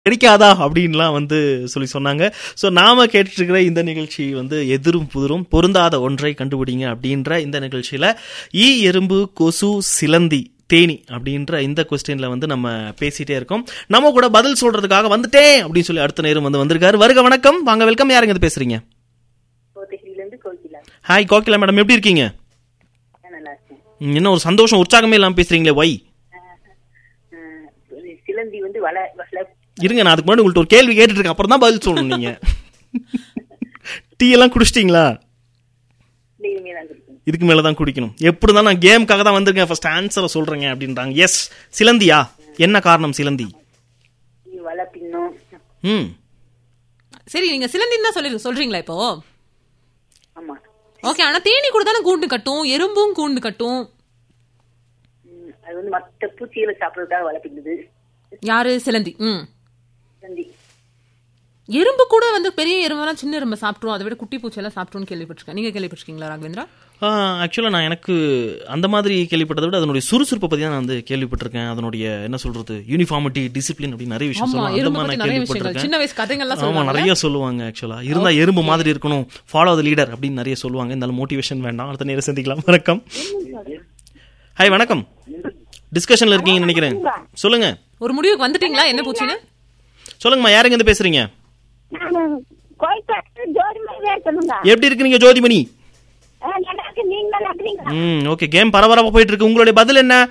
கிடைக்காதா அப்படின்லாம் வந்து சொல்லி சொன்னாங்க ஸோ நாம கேட்டுட்டு இருக்கிற இந்த நிகழ்ச்சி வந்து எதிரும் புதிரும் பொருந்தாத ஒன்றை கண்டுபிடிங்க அப்படின்ற இந்த நிகழ்ச்சியில ஈ எறும்பு கொசு சிலந்தி தேனி அப்படின்ற இந்த கொஸ்டின்ல வந்து நம்ம பேசிட்டே இருக்கோம் நம்ம கூட பதில் சொல்றதுக்காக வந்துட்டேன் அப்படின்னு சொல்லி அடுத்த நேரம் வந்து வந்திருக்காரு வருக வணக்கம் வாங்க வெல்கம் யாருங்க இது பேசுறீங்க கோத்தகிரிலேருந்து கோகிலா ஹாய் கோகிலா மேடம் எப்படி இருக்கீங்க நான் நல்லா இருக்கேன் ம், என்ன ஒரு சந்தோஷம் உற்சாகமே இல்லாம பேசுறீங்களே ஒய் அஹ், ஒரு சிலந்தி வந்து வள வள இருங்க நான் அதுக்கு முன்னாடி உங்கள்ட்ட ஒரு கேள்வி கேட்டுட்டு இருக்கேன் அப்புறம் தான் பதில் சொல்லணும் நீங்க டீ எல்லாம் குடிச்சிட்டீங்களா இனிமே தான் குடிக்கணும் இதுக்கு மேல தான் குடிக்கணும் எப்படி இருந்தாலும் நான் கேமுக்காக தான் வந்திருக்கேன் ஃபர்ஸ்ட் ஆன்சரை சொல்றேங்க அப்படின்றாங்க எஸ் சிலந்தியா என்ன காரணம் சிலந்தி இது வள பின்னும் ம் சரி நீங்க சிலந்தின்னு தான் சொல்லி சொல்றீங்களா இப்போ ஆமா ஓகே ஆனா தேனி கூட தானே கூண்டு கட்டும் எறும்பும் கூண்டு கட்டும் உம், அது வந்து மத்த பூச்சிகளை சாப்பிடறதுக்காக வள பின்னுது யாரு சிலந்தி ம் சிலந்தி எறும்பு கூட வந்து பெரிய எறும்பெல்லாம் சின்ன எறும்பு சாப்பிட்ரும் அதை விட குட்டி பூச்சி எல்லாம் சாப்பிட்ருன்னு கேள்விப்பட்டிருக்கேன் நீங்க கேள்விப்பட்டிருக்கீங்களா ராகவேந்திரா ஆக்சுவலாக நான் எனக்கு அந்த மாதிரி கேள்விப்பட்டதை விட அதனுடைய சுறுசுறுப்பை பற்றி தான் நான் வந்து கேள்விப்பட்டிருக்கேன் அதனுடைய என்ன சொல்றது யூனிஃபார்மிட்டி டிசிப்ளின் அப்படின்னு நிறைய விஷயம் ஆமா சொல்லுவாங்க அந்த எறும்பு மாதிரி பத்தி நான் நிறைய விஷயங்கள் கேள்விப்பட்டிருக்கேன் சின்ன வயசு கதைகள்லாம் ஆமா சொல்லுவாங்க நிறைய சொல்லுவாங்க ஆக்சுவலா இருந்தா எறும்பு மாதிரி இருக்கணும் ஃபாலோ த லீடர் அப்படின்னு நிறைய சொல்லுவாங்க இந்த மோட்டிவேஷன் வேண்டாம் அடுத்த நேரம் சந்திக்கலாம் வணக்கம் ஹாய் வணக்கம் டிஸ்கஷன்ல இருக்கீங்கன்னு நினைக்கிறேன் சொல்லுங்க ஒரு முடிவுக்கு வந்துட்டீங்களா என்ன பூச்சின்னு சொல்லுங்கம்மா யாருங்க இருந்து பேசுறீங்க நான் கோயம்பேட்டு ஜோதிமணி பேசணுங்க எப்படி இருக்கிறீங்க ஜோதிமணி ஆ, நல்லா இருக்கு நீங்க நல்லா இருக்கிறீங்களா ம் ஓகே கேம் பரபரப்பா போயிட்டு இருக்கு உங்களுடைய பதில் என்ன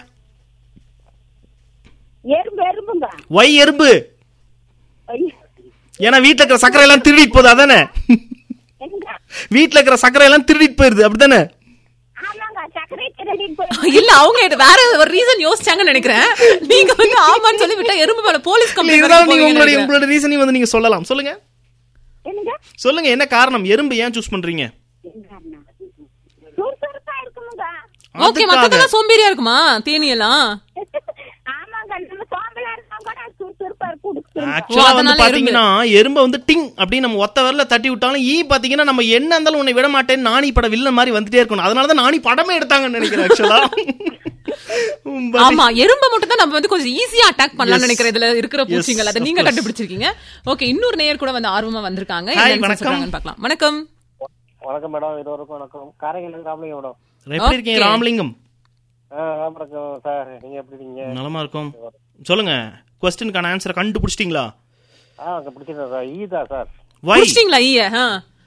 எறும்பு எறும்புங்க ஒய் எறும்பு ஐயோ, ஏன்னா வீட்ல இருக்கிற சக்கரை எல்லாம் திருடிட்டு போகுது அதானே என்னங்க வீட்ல இருக்கிற சக்கரை எல்லாம் திருடிட்டு போயிருது அப்படிதானே ஆமாங்க சர்க்கரை திருடிட்டு போய் இல்ல அவங்க இது வேற ஒரு ரீசன் யோசிச்சாங்கன்னு நினைக்கிறேன் நீங்க வந்து ஆமான்னு சொல்லி விட்டா எறும்பு மேல போலீஸ் இல்ல, இருந்தாலும் நீங்க உங்களுடைய கம்ப்ளைண்ட் உங்களுடைய ரீசனையும் வந்து நீங்க சொல்லலாம் சொல்லுங்க என்னங்க சொல்லுங்க என்ன காரணம் எறும்பு ஏன் சூஸ் பண்றீங்க சுறுசுறுப்பா இருக்குமுங்க ஓகே மத்ததெல்லாம் சோம்பேறியா இருக்குமா தேனி எல்லாம் ஆமாங்க நம்ம சோம்பலா இருந்தா கூட சுறுசுறுப்பா கொடுக்கும் ஆக்சுவலா வந்து அதனால பாத்தீங்கன்னா எறும்பை வந்து டிங் அப்படின்னு நம்ம ஒத்த வரல தட்டி விட்டாலும் ஈ பாத்தீங்கன்னா நம்ம என்ன இருந்தாலும் உன்னை விட மாட்டேன் நானி பட வில்லன் மாதிரி வந்துட்டே இருக்கணும் அதனாலதான் நானி படமே எடுத்தாங்கன்னு நினைக்கிறேன் ஆக்சுவலா ஆமா எறும்ப மட்டும் தான் நம்ம வந்து கொஞ்சம் ஈஸியா அட்டாக் பண்ணலாம்னு Yes. நினைக்கிற இதுல இருக்கிற பூச்சிகள் Yes, அதை of நீங்க course. கண்டுபிடிச்சிருக்கீங்க ஓகே இன்னொரு நேயர் கூட வந்து ஆர்வமா வந்திருக்காங்க Hi, என்ன வணக்கம். சொல்றாங்கன்னு பார்க்கலாம் வணக்கம் வணக்கம் மேடம் இருவருக்கும் வணக்கம் காரைக்கால் ராமலிங்கம் மேடம் எப்படி இருக்கீங்க Okay. ராமலிங்கம் ஆ நல்லா இருக்கோம் சார் நீங்க எப்படி இருக்கீங்க நலமா இருக்கும் சொல்லுங்க கொஸ்டினுக்கான ஆன்சரை கண்டுபிடிச்சிட்டீங்களா ஆ அங்க பிடிச்சிருக்கேன் சார் ஈதா சார் வை புடிச்சிட்டீங்களா ஈய ஆ.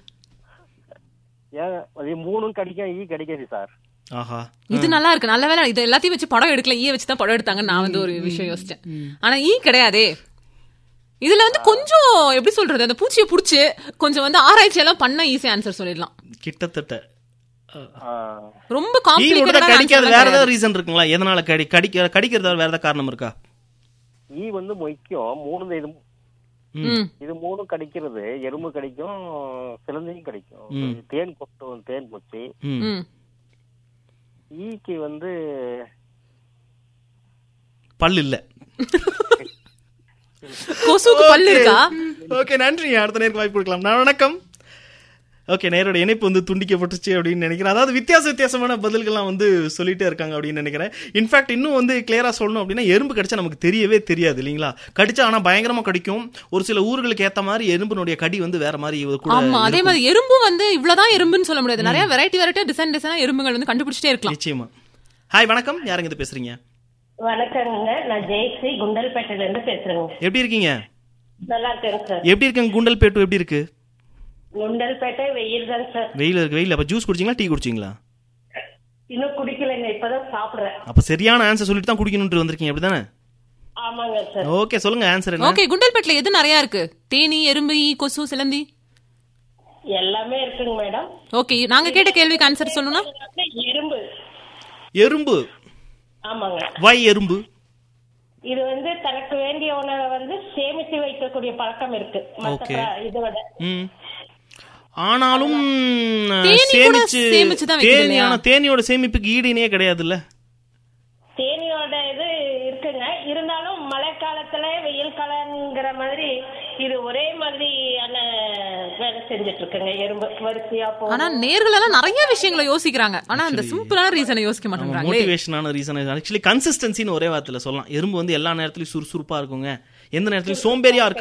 ஏன் அது மூணும் கடிக்கும் ஈ கடிக்காது சார் ஆஹா இது நல்லா இருக்கு நல்ல வேலை இது எல்லாத்தையும் வச்சு படம் எடுக்கல ஈய வச்சு தான் படம் எடுத்தாங்க நான் வந்து ஒரு விஷயம் யோசிச்சேன் ஆனா ஈ கிடையாதே இதுல வந்து கொஞ்சம் எப்படி சொல்றது அந்த பூச்சியை புடிச்சு கொஞ்சம் வந்து ஆராய்ச்சி எல்லாம் பண்ண ஈஸி ஆன்சர் சொல்லிடலாம் கிட்டத்தட்ட ஆ, ரொம்ப ஈ மட்டும் தான் கடிக்காது வேற ஏதாவது காம்ப்ளிகேட்டட் ரீசன் இருக்குங்களா எதனால கடி கடிக்க கடிக்கிறது வேற ஏதாவது காரணம் இருக்கா ஈ வந்து மொய்க்கும் மூணு இது ம் இது மூணும் கடிக்கிறது எறும்பு கடிக்கும் சிலந்தையும் கடிக்கும் தேன் கொட்டும் தேன் பூச்சி ம் ம் ஈக்கு வந்து பல் இல்ல கொசுக்கு பல்லு இருக்கா ஓகே நன்றி அடுத்த நேருக்கு வாய்ப்பு கொடுக்கலாம் நான் வணக்கம் ஓகே நேரோட இணைப்பு வந்து துண்டிக்கப்பட்டுச்சு அப்படின்னு நினைக்கிறேன் அதாவது வித்தியாச வித்தியாசமான பதில்கள்லாம் வந்து சொல்லிட்டே இருக்காங்க அப்படின்னு நினைக்கிறேன் இன்ஃபேக்ட் இன்னும் வந்து கிளியரா சொல்லணும் அப்படின்னா எறும்பு கடிச்சா நமக்கு தெரியவே தெரியாது இல்லைங்களா கடிச்சா ஆனா பயங்கரமா கடிக்கும் ஒரு சில ஊர்களுக்கு ஏத்த மாதிரி எறும்பினுடைய கடி வந்து வேற மாதிரி கூட ஆமா அதே மாதிரி எறும்பும் வந்து இவ்வளவுதான் எறும்புன்னு சொல்ல முடியாது நிறைய வெரைட்டி வெரைட்டி டிசைன் டிசைனா எறும்புகள் வந்து கண்டுபிடிச்சிட்டே இருக்கலாம் நிச்சயமா ஹாய் வணக்கம் யாருங்க இது பேசுறீங்க வணக்கங்க நான் ஜெயஸ்ரீ குண்டல்பேட்டையில இருந்து பேசுறேங்க எப்படி இருக்கீங்க நல்லா இருக்கேங்க சார் எப்படி இருக்குங்க குண்டல்பேட்டு எப்படி இருக்கு குண்டல்பேட்டை வெயில் தாங்க சார் வெயில் இருக்கு வெயில் அப்ப ஜூஸ் குடிச்சீங்களா டீ குடிச்சீங்களா இன்னும் குடிக்கலைங்க இப்பதான் சாப்பிடுறேன் அப்ப சரியான ஆன்சர் சொல்லிட்டு தான் குடிக்கணும்னு வந்திருக்கீங்க அப்படிதானே ஆமாங்க சார் ஓகே சொல்லுங்க ஆன்சர் என்ன ஓகே குண்டல்பேட்ல எது நிறைய இருக்கு தேனி எறும்பு ஈ கொசு சிலந்தி எல்லாமே இருக்குங்க மேடம் ஓகே நாங்க கேட்ட கேள்விக்கு ஆன்சர் சொல்லணும்னா எறும்பு எறும்பு ஆமாங்க வை எறும்பு இது வந்து தனக்கு வேண்டிய உணவை வந்து சேமித்து வைக்கக்கூடிய பழக்கம் இருக்கு மத்த Okay. பிர- இதை விட ம். ஆனாலும் தேனி கூட சேமிச்சு சேமிச்சு தான் வைக்குது இல்லையா? தேனியான தேனியோட சேமிப்புக்கு ஈடு இணையே கிடையாதுல்ல தேனியோட இது இருக்குங்க இருந்தாலும் மழை காலத்துல வெயில் காலங்கிற மாதிரி இது ஒரே மாதிரியான வேலை செஞ்சுட்டு இருக்குங்க எறும்பு வரிசையா ஆனா போகும் நேர்கள் எல்லாம் நிறைய விஷயங்களை யோசிக்கிறாங்க ஆனா அந்த சிம்பிளான ரீசனை யோசிக்க மாட்டேங்கிறாங்களே மோட்டிவேஷனான ரீசன் ஆக்சுவலி கன்சிஸ்டன்சின்னு ஒரே வார்த்தையில சொல்லலாம் எறும்பு வந்து எல்லா நேரத்துலயும் சுறுசுறுப்பா இருக்குங்க எந்த நேரத்துலயும் சோம்பேறியா இருக்க